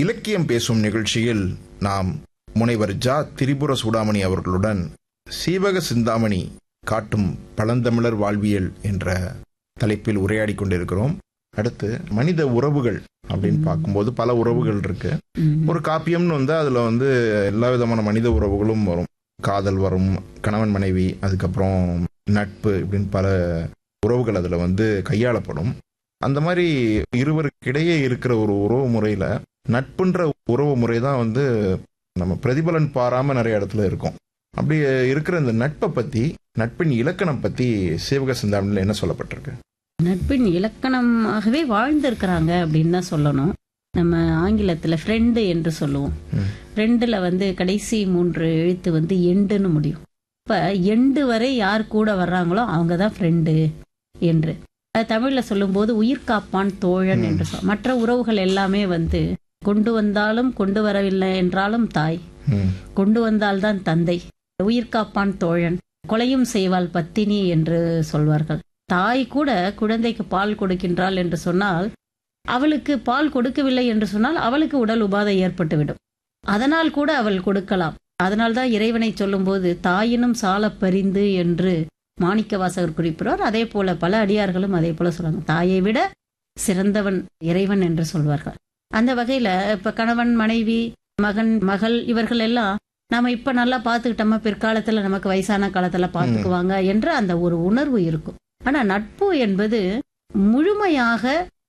இலக்கியம் பேசும் நிகழ்ச்சியில் நாம் முனைவர் ஜா திரிபுர சூடாமணி அவர்களுடன் சீவக சிந்தாமணி காட்டும் பழந்தமிழர் வாழ்வியல் என்ற தலைப்பில் உரையாடி கொண்டிருக்கிறோம் அடுத்து மனித உறவுகள் அப்படின்னு பார்க்கும்போது பல உறவுகள் இருக்கு ம். ஒரு காப்பியம்னு வந்து அதுல வந்து எல்லா விதமான மனித உறவுகளும் வரும் காதல் வரும் கணவன் மனைவி அதுக்கப்புறம் நட்பு இப்படின்னு பல உறவுகள் அதுல வந்து கையாளப்படும் அந்த மாதிரி இருவருக்கிடையே இருக்கிற ஒரு உறவு முறையில நட்புன்ற உறவு முறை தான் வந்து நம்ம பிரதிபலன் பாராம நிறைய இடத்துல இருக்கும் அப்படி இருக்கிற இந்த நட்பை பத்தி நட்பின் இலக்கணம் பத்தி சிவக சிந்தாமணியில் என்ன சொல்லப்பட்டிருக்கு நட்பின் இலக்கணமாகவே வாழ்ந்திருக்கிறாங்க அப்படின்னு தான் சொல்லணும் நம்ம ஆங்கிலத்துல ஃப்ரெண்டு என்று சொல்லுவோம் ம். ஃப்ரெண்டுல வந்து கடைசி மூன்று எழுத்து வந்து எண்டுன்னு முடியும் இப்ப எண்டு வரை யார் கூட வர்றாங்களோ அவங்க தான் ஃப்ரெண்டு என்று அது தமிழ்ல சொல்லும்போது உயிர் காப்பான் தோழன் ம். என்று சொல் மற்ற உறவுகள் எல்லாமே வந்து கொண்டு வந்தாலும் கொண்டு வரவில்லை என்றாலும் தாய் ம், கொண்டு வந்தால்தான் தந்தை உயிர் காப்பான் தோழன் கொலையும் செய்வாள் பத்தினி என்று சொல்வார்கள் தாய் கூட குழந்தைக்கு பால் கொடுக்கின்றாள் என்று சொன்னால் அவளுக்கு பால் கொடுக்கவில்லை என்று சொன்னால் அவளுக்கு உடல் உபாதை ஏற்பட்டுவிடும் அதனால் கூட அவள் கொடுக்கலாம் அதனால்தான் இறைவனை சொல்லும்போது தாயினும் சாலப் பரிந்து என்று மாணிக்க வாசகர் குறிப்பிடுவார் அதே போல பல அடியார்களும் அதே போல சொல்லுவாங்க தாயை விட சிறந்தவன் இறைவன் என்று சொல்வார்கள் அந்த வகையில இப்ப கணவன் மனைவி மகன் மகள் இவர்கள் எல்லாம் நாம இப்ப நல்லா பாத்துக்கிட்டோமா பிற்காலத்துல நமக்கு வயசான காலத்துல பாத்துக்குவாங்க என்ற அந்த ஒரு உணர்வு இருக்கும் ஆனா நட்பு என்பது முழுமையாக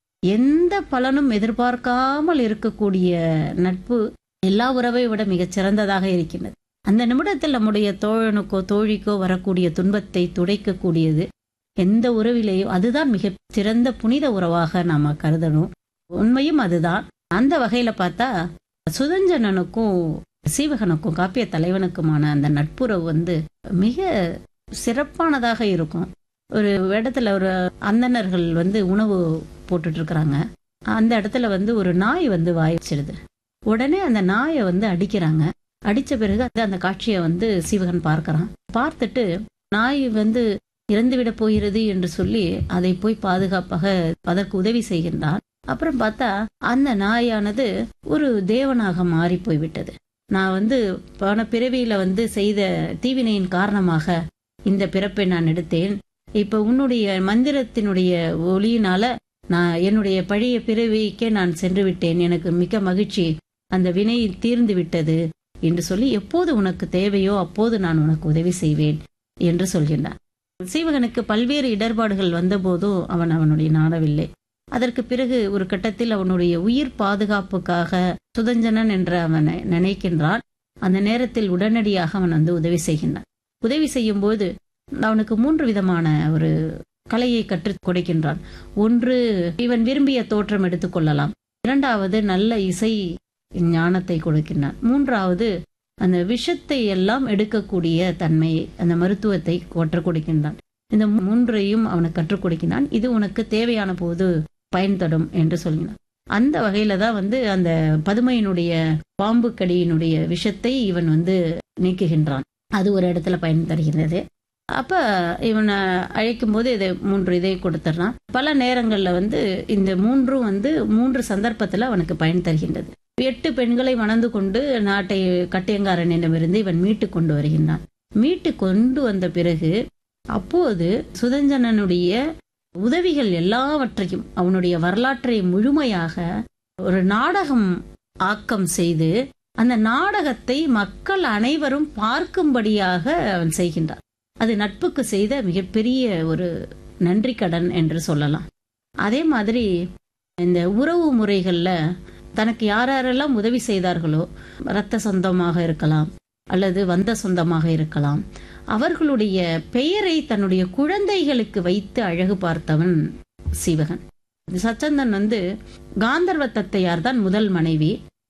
எந்த பலனும் எதிர்பார்க்காமல் இருக்கக்கூடிய நட்பு எல்லா உறவை விட மிகச் சிறந்ததாக இருக்கின்றது அந்த நிமிடத்தில் நம்முடைய தோழனுக்கோ தோழிக்கோ வரக்கூடிய துன்பத்தை துடைக்கக்கூடியது எந்த உறவிலேயும் அதுதான் மிக சிறந்த புனித உறவாக நாம கருதணும் உண்மையும் அதுதான் அந்த வகையில பார்த்தா சுதஞ்சனனுக்கும் சீவகனுக்கும் காப்பிய தலைவனுக்குமான அந்த நட்புறவு வந்து மிக சிறப்பானதாக இருக்கும் ஒரு இடத்துல ஒரு அந்தணர்கள் வந்து உணவு போட்டுட்டு இருக்கிறாங்க அந்த இடத்துல வந்து ஒரு நாய் வந்து வாய் வச்சிடுது உடனே அந்த நாயை வந்து அடிக்கிறாங்க அடிச்ச பிறகு அந்த- அந்த காட்சியை வந்து சீவகன் பார்க்கறான் பார்த்துட்டு நாய் வந்து இறந்துவிட போகிறது என்று சொல்லி அதை போய் பாதுகாப்பாக அதற்கு உதவி செய்கின்றான் அப்புறம் பார்த்தா அந்த நாயானது ஒரு தேவனாக மாறி போய்விட்டது நான் வந்து போன பிறவியில வந்து செய்த தீவினையின் காரணமாக இந்த பிறப்பை நான் எடுத்தேன் இப்ப உன்னுடைய மந்திரத்தினுடைய ஒளியினால நான் என்னுடைய பழைய பிறவிக்கே நான் சென்று விட்டேன் எனக்கு மிக்க மகிழ்ச்சி அந்த வினை தீர்ந்து விட்டது என்று சொல்லி எப்போது உனக்கு தேவையோ அப்போது நான் உனக்கு உதவி செய்வேன் என்று சொல்கின்றான் சீவகனுக்கு பல்வேறு இடர்பாடுகள் வந்தபோதும் அவன் அவனுடைய நாடவில்லை அதற்கு பிறகு ஒரு கட்டத்தில் அவனுடைய உயிர் பாதுகாப்புக்காக சுதஞ்சனன் என்று அவன் நினைக்கின்றான் அந்த நேரத்தில் உடனடியாக அவன் வந்து உதவி செய்கின்றான் உதவி செய்யும் போது அவனுக்கு மூன்று விதமான ஒரு கலையை கற்றுக் கொடுக்கின்றான் ஒன்று இவன் விரும்பிய தோற்றம் எடுத்துக்கொள்ளலாம் இரண்டாவது நல்ல இசை ஞானத்தை கொடுக்கின்றான் மூன்றாவது அந்த விஷத்தை எல்லாம் எடுக்கக்கூடிய தன்மையை அந்த மருத்துவத்தை கற்றுக் கொடுக்கின்றான் இந்த மூன்றையும் அவனுக்கு கற்றுக் கொடுக்கின்றான் இது உனக்கு தேவையான போது பயன் தரும் என்று சொல்கிறான் அந்த வகையில தான் வந்து அந்த பதுமையினுடைய பாம்பு கடியினுடைய விஷத்தை இவன் வந்து நீக்குகின்றான் அது ஒரு இடத்துல பயன் தருகிறது அப்ப இவனை அழைக்கும் போது இதை மூன்று இதை கொடுத்துட்றான் பல நேரங்கள்ல வந்து இந்த மூன்றும் வந்து மூன்று சந்தர்ப்பத்துல அவனுக்கு பயன் தருகின்றது எட்டு பெண்களை மணந்து கொண்டு நாட்டை கட்டியங்காரனிடமிருந்து இவன் மீட்டு கொண்டு வருகின்றான் மீட்டு கொண்டு வந்த பிறகு அப்போது சுதஞ்சனனுடைய உதவிகள் எல்லாவற்றையும் அவனுடைய வரலாற்றை முழுமையாக ஒரு நாடகம் ஆக்கம் செய்து அந்த நாடகத்தை மக்கள் அனைவரும் பார்க்கும்படியாக அவன் செய்கின்றான் அது நட்புக்கு செய்த மிகப்பெரிய ஒரு நன்றி கடன் என்று சொல்லலாம் அதே மாதிரி இந்த உறவு முறைகள்ல தனக்கு யார் யாரெல்லாம் உதவி செய்தார்களோ இரத்த சொந்தமாக இருக்கலாம் அல்லது வந்த சொந்தமாக இருக்கலாம் அவர்களுடைய பெயரை தன்னுடைய குழந்தைகளுக்கு வைத்து அழகு பார்த்தவன் சீவகன் சச்சந்தன் வந்து காந்தர்வ தத்தையார் தான் முதல் மனைவி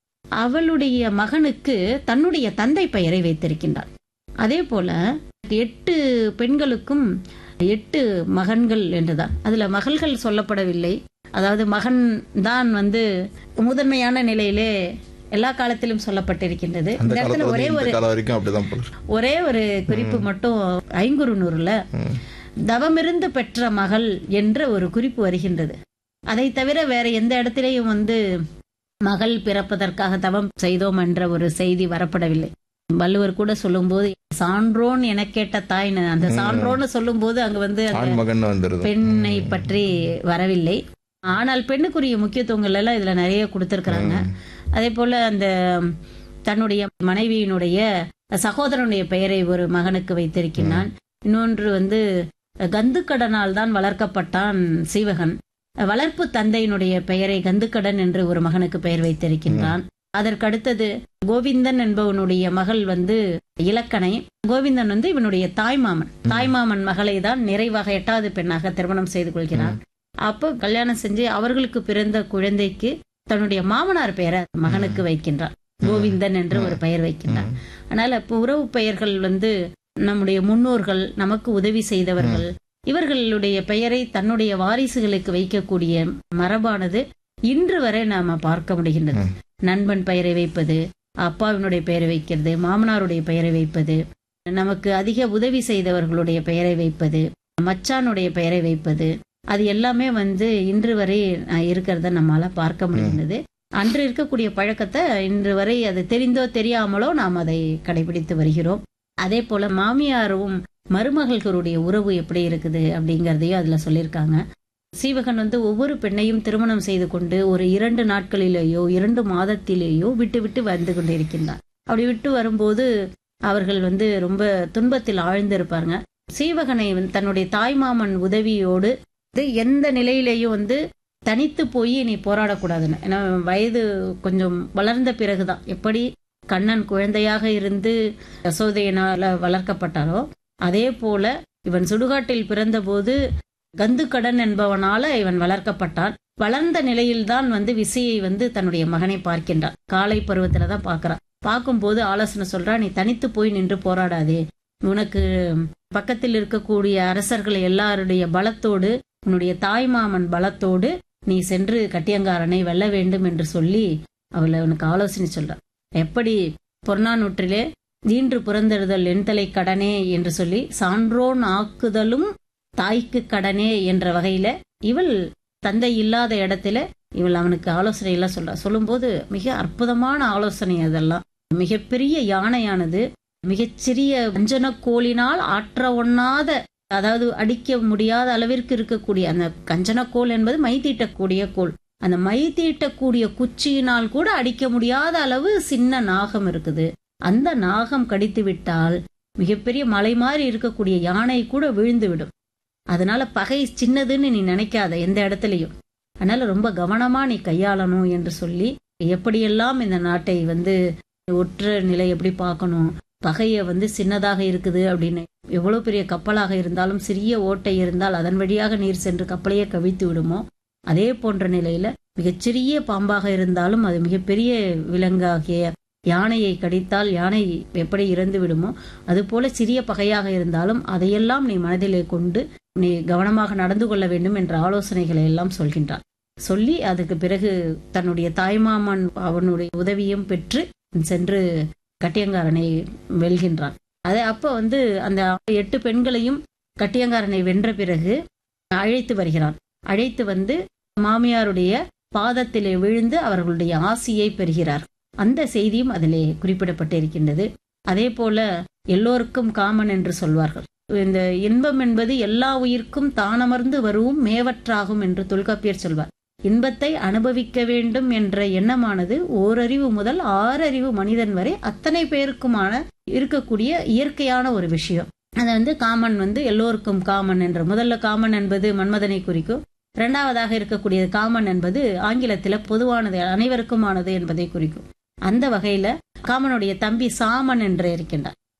அவளுடைய மகனுக்கு தன்னுடைய தந்தை பெயரை வைத்திருக்கின்றார் அதே போல எட்டு பெண்களுக்கும் எட்டு மகன்கள் என்றுதான் அதுல மகள்கள் சொல்லப்படவில்லை அதாவது மகன் தான் வந்து முதன்மையான நிலையிலே எல்லா காலத்திலும் சொல்லப்பட்டிருக்கின்றது அந்த இந்த இடத்துல காலத்துல ஒரே இருந்து ஒரு இந்த காலம் வரைக்கும் அப்படிதான் போல இருக்கு. ஒரே ஒரு குறிப்பு மட்டும் ஐங்குறுநூறுல ம். தவமிருந்து பெற்ற மகள் என்ற ஒரு குறிப்பு வருகின்றது அதை தவிர வேற எந்த இடத்திலையும் வந்து மகள் பிறப்பதற்காக தவம் செய்தோம் என்ற ஒரு செய்தி வரப்படவில்லை வள்ளுவர் கூட சொல்லும்போது சான்றோன் என கேட்ட தாய்னு அந்த சான்றோன்னு சொல்லும்போது அங்க வந்து அந்த ஆண் மகன் வந்துருது பெண்ணை பற்றி வரவில்லை ஆனால் பெண்ணுக்குரிய முக்கியத்துவங்கள் எல்லாம் இதுல நிறைய கொடுத்திருக்கிறாங்க அதே போல அந்த தன்னுடைய மனைவியினுடைய சகோதரனுடைய பெயரை ஒரு மகனுக்கு வைத்திருக்கின்றான் இன்னொன்று வந்து கந்துக்கடனால் தான் வளர்க்கப்பட்டான் சீவகன் வளர்ப்பு தந்தையினுடைய பெயரை கந்துக்கடன் என்று ஒரு மகனுக்கு பெயர் வைத்திருக்கின்றான் அதற்கடுத்தது கோவிந்தன் என்பவனுடைய மகள் வந்து இலக்கணை கோவிந்தன் வந்து இவனுடைய தாய்மாமன் தாய்மாமன் மகளை தான் நிறைவாக எட்டாவது பெண்ணாக திருமணம் செய்து கொள்கிறான் அப்போ கல்யாணம் செஞ்சு அவர்களுக்கு பிறந்த குழந்தைக்கு தன்னுடைய மாமனார் பெயரை மகனுக்கு வைக்கின்றான் கோவிந்தன் என்று ஒரு பெயர் வைக்கின்றான் அதனால இப்போ உறவு பெயர்கள் வந்து நம்முடைய முன்னோர்கள் நமக்கு உதவி செய்தவர்கள் இவர்களுடைய பெயரை தன்னுடைய வாரிசுகளுக்கு வைக்கக்கூடிய மரபானது இன்று வரை நாம பார்க்க முடிகின்றது நண்பன் பெயரை வைப்பது அப்பாவினுடைய பெயரை வைக்கிறது மாமனாருடைய பெயரை வைப்பது நமக்கு அதிக உதவி செய்தவர்களுடைய பெயரை வைப்பது மச்சானுடைய பெயரை வைப்பது அது எல்லாமே வந்து இன்று வரை அஹ், இருக்கிறத நம்மால பார்க்க முடிகின்றது அன்று இருக்கக்கூடிய பழக்கத்தை இன்று வரை அது தெரிந்தோ தெரியாமலோ நாம் அதை கடைபிடித்து வருகிறோம் அதே போல மாமியாரும் மருமகள்களுடைய உறவு எப்படி இருக்குது அப்படிங்கறதையும் அதுல சொல்லியிருக்காங்க சீவகன் வந்து ஒவ்வொரு பெண்ணையும் திருமணம் செய்து கொண்டு ஒரு இரண்டு நாட்களிலேயோ இரண்டு மாதத்திலேயோ விட்டு விட்டு வந்து கொண்டிருக்கின்றார் அப்படி விட்டு வரும்போது அவர்கள் வந்து ரொம்ப துன்பத்தில் ஆழ்ந்திருப்பாருங்க சீவகனை வந்து தன்னுடைய தாய்மாமன் உதவியோடு இது எந்த நிலையிலேயும் வந்து தனித்து போய் நீ போராடக்கூடாதுன்னு ஏன்னா வயது கொஞ்சம் வளர்ந்த பிறகுதான் எப்படி கண்ணன் குழந்தையாக இருந்து யசோதையினால வளர்க்கப்பட்டாரோ அதே போல இவன் சுடுகாட்டில் பிறந்தபோது கந்துக்கடன் என்பவனால இவன் வளர்க்கப்பட்டான் வளர்ந்த நிலையில்தான் வந்து விசையை வந்து தன்னுடைய மகனை பார்க்கின்றான் காலை பருவத்துல தான் பார்க்கறான் பார்க்கும்போது ஆலோசனை சொல்றா நீ தனித்து போய் நின்று போராடாதே உனக்கு பக்கத்தில் இருக்கக்கூடிய அரசர்கள் எல்லாருடைய பலத்தோடு உன்னுடைய தாய்மாமன் பலத்தோடு நீ சென்று கட்டியங்காரனை வெல்ல வேண்டும் என்று சொல்லி அவளை உனக்கு ஆலோசனை சொல்றான் எப்படி பொன்னானூற்றிலே ஈன்று புறந்தெழுதல் எண்தலை கடனே என்று சொல்லி சான்றோன் ஆக்குதலும் தாய்க்கு கடனே என்ற வகையில இவள் தந்தை இல்லாத இடத்துல இவள் அவனுக்கு ஆலோசனை எல்லாம் சொல்றா சொல்லும்போது மிக அற்புதமான ஆலோசனை அதெல்லாம் மிகப்பெரிய யானையானது மிகச்சிறிய வஞ்சன கோலினால் ஆற்ற ஒண்ணாத அதாவது அடிக்க முடியாத அளவிற்கு இருக்கக்கூடிய அந்த கஞ்சனக்கோல் என்பது மை தீட்டக்கூடிய கோல் அந்த மை தீட்டக்கூடிய குச்சியினால் கூட அடிக்க முடியாத அளவு சின்ன நாகம் இருக்குது அந்த நாகம் கடித்து விட்டால் மிகப்பெரிய மலை மாதிரி இருக்கக்கூடிய யானை கூட விழுந்து விடும் அதனால பகை சின்னதுன்னு நீ நினைக்காத எந்த இடத்துலயும் அதனால ரொம்ப கவனமா நீ கையாளணும் என்று சொல்லி எப்படியெல்லாம் இந்த நாட்டை வந்து ஒற்ற நிலை எப்படி பார்க்கணும் பகைய வந்து சின்னதாக இருக்குது அப்படின்னு எவ்வளவு பெரிய கப்பலாக இருந்தாலும் சிறிய ஓட்டை இருந்தால் அதன் வழியாக நீர் சென்று கப்பலையே கவிழ்த்து விடுமோ அதே போன்ற நிலையில மிகச்சிறிய பாம்பாக இருந்தாலும் அது மிகப்பெரிய விலங்காகிய யானையை கடித்தால் யானை எப்படி இறந்து விடுமோ அதுபோல சிறிய பகையாக இருந்தாலும் அதையெல்லாம் நீ மனதிலே கொண்டு நீ கவனமாக நடந்து கொள்ள வேண்டும் என்ற ஆலோசனைகளை எல்லாம் சொல்கின்றார் சொல்லி அதுக்கு பிறகு தன்னுடைய தாய்மாமன் அவனுடைய உதவியும் பெற்று சென்று கட்டியங்காரனை வெல்கின்றான் அது அப்ப வந்து அந்த எட்டு பெண்களையும் கட்டியங்காரனை வென்ற பிறகு அழைத்து வருகிறான் அழைத்து வந்து மாமியாருடைய பாதத்திலே விழுந்து அவர்களுடைய ஆசியை பெறுகிறார் அந்த செய்தியும் அதிலே குறிப்பிடப்பட்டிருக்கின்றது அதே போல எல்லோருக்கும் காமன் என்று சொல்வார்கள் இந்த இன்பம் என்பது எல்லா உயிர்க்கும் தானமர்ந்து வருவும் மேவற்றாகும் என்று தொல்காப்பியர் சொல்வார் இன்பத்தை அனுபவிக்க வேண்டும் என்ற எண்ணமானது ஓரறிவு முதல் ஆறறிவு மனிதன் வரை அத்தனை பேருக்குமான இருக்கக்கூடிய இயற்கையான ஒரு விஷயம் அது வந்து காமன் வந்து எல்லோருக்கும் காமன் என்ற முதல்ல காமன் என்பது மன்மதனை குறிக்கும் இரண்டாவதாக இருக்கக்கூடிய காமன் என்பது ஆங்கிலத்தில பொதுவானது அனைவருக்குமானது என்பதை குறிக்கும் அந்த வகையில காமனுடைய தம்பி சாமன் என்று இருக்கின்றார்